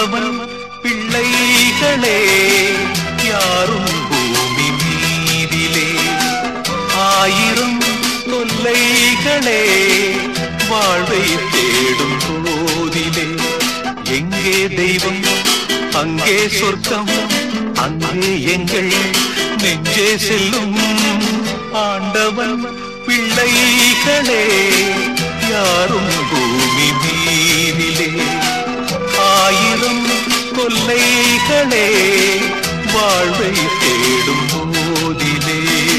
ஆண்டவன் பிள்ளைகளே யாரும் பூமி மீதிலே ஆயிரம் தொல்லைகளே வாழ்வை தேடும் போதிலே எங்கே தெய்வம் அங்கே சொர்க்கம் அங்கே எங்கள் நெஞ்சே செல்லும் ஆண்டவன் பிள்ளைகளே யாரும் பூமி மீதிலே ஆயிரம் கொல்லைகளே வாழ்வை தேடும் போதிலே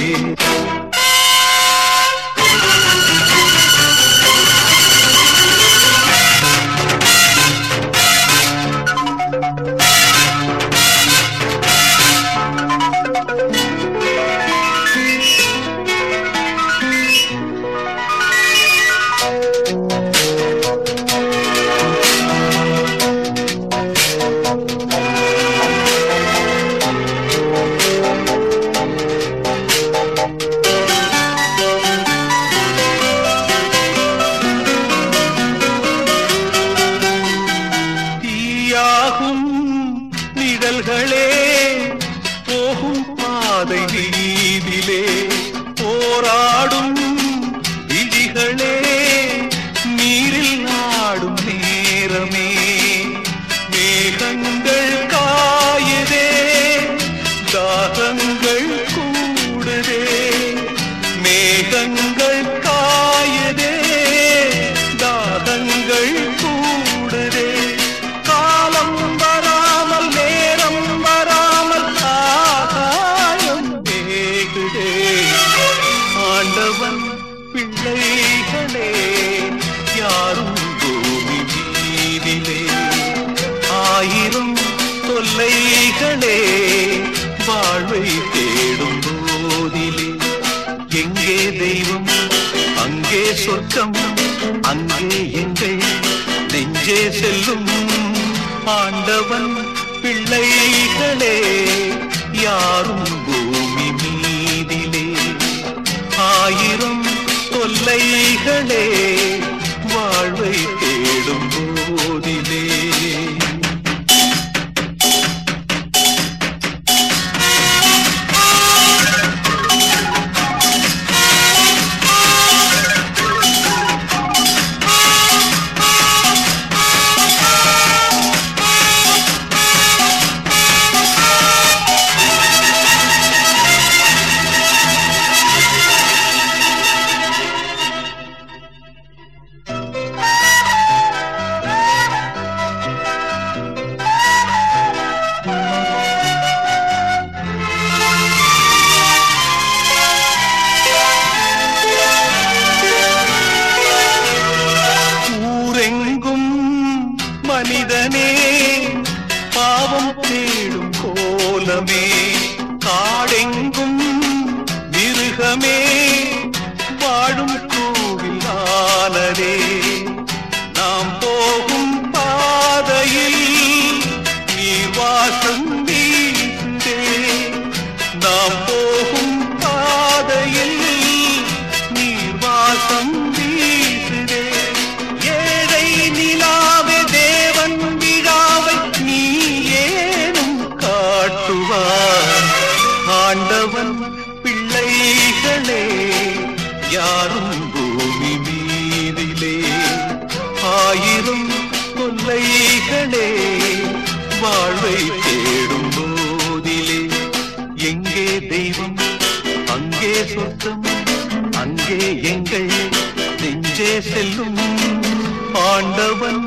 தீயாகும் நிழல்களே போகும் பாதை நீதிலே போராடும் விழிகளே நீரில் ஆடும் நேரமே மேகங்கள் காயுதே தாகங்கள் கூடுதே மேகங்கள் காயுதே தாகங்கள் கூடுதே காலம் வராமல் நேரம் வராமல் ஆகாயம் வேகுதே ஆண்டவன் பிள்ளைகளே யாரும் பூமி மீதிலே ஆயிரம் தொல்லைகளே வாழ்வை தேடும் போதிலே எங்கே தெய்வம் அங்கே சொர்க்கம் அங்கே எங்கள் நெஞ்சே செல்லும் ஆண்டவன் பிள்ளைகளே யாரும் பூமி மீதிலே ஆயிரம் தொல்லைகளே வாழ்வை தேடும் போதிலே ஊரெங்கும் மனிதனே பாவம் தேடும் கோலமே காடெங்கும் மிருகமே வாழும் கோவிலானதே நாம் போகும் பாதையில் நீர் வாசம் வீசுதே நாம் போகும் பாதையில் நீர் வாசம் வீசுதே ஏழை நிலாவே தேவன் விழாவை நீ ஏனும் காட்டுவார் ஆண்டவன் பிள்ளைகளே யாரும் பூமி மீதிலே ஆயிரம் கொல்லைகளே வாழ்வை தேடும் போதிலே எங்கே தெய்வம் அங்கே சொர்க்கம் அங்கே எங்கள் நெஞ்சே செல்லும் ஆண்டவன்